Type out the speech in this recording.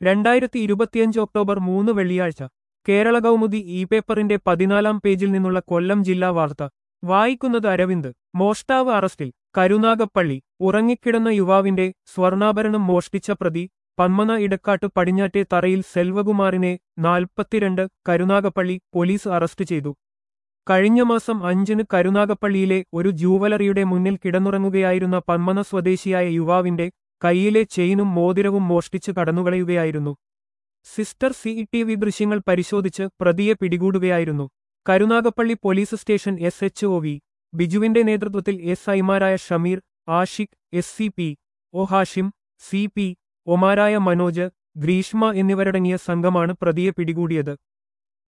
രണ്ടായിരത്തി ഇരുപത്തിയഞ്ച് ഒക്ടോബർ മൂന്ന് വെള്ളിയാഴ്ച കേരള കൗമുദി ഇ പേപ്പറിന്റെ പതിനാലാം പേജിൽ നിന്നുള്ള കൊല്ലം ജില്ലാ വാർത്ത വായിക്കുന്നത് അരവിന്ദ് മോഷ്ടാവ് അറസ്റ്റിൽ കരുനാഗപ്പള്ളി ഉറങ്ങിക്കിടന്ന യുവാവിന്റെ സ്വർണ്ണാഭരണം മോഷ്ടിച്ച പ്രതി പന്മന ഇടക്കാട്ട് പടിഞ്ഞാറ്റെ തറയിൽ സെൽവകുമാറിനെ നാൽപ്പത്തിരണ്ട് കരുനാഗപ്പള്ളി പോലീസ് അറസ്റ്റ് ചെയ്തു കഴിഞ്ഞ മാസം അഞ്ചിന് കരുനാഗപ്പള്ളിയിലെ ഒരു ജൂവലറിയുടെ മുന്നിൽ കിടന്നുറങ്ങുകയായിരുന്ന പന്മന സ്വദേശിയായ യുവാവിന്റെ കൈയിലെ ചെയിനും മോതിരവും മോഷ്ടിച്ച് കടന്നുകളയുകയായിരുന്നു സിസ്റ്റർ സി ടി വി ദൃശ്യങ്ങൾ പരിശോധിച്ച് പ്രതിയെ പിടികൂടുകയായിരുന്നു Karunagappally police station S H O V ബിജുവിന്റെ നേതൃത്വത്തിൽ എസ് ഐമാരായ Shameer Ashiq S C P O Hashim C P ഒമാരായ മനോജ് ഗ്രീഷ്മ എന്നിവരടങ്ങിയ സംഘമാണ് പ്രതിയെ പിടികൂടിയത്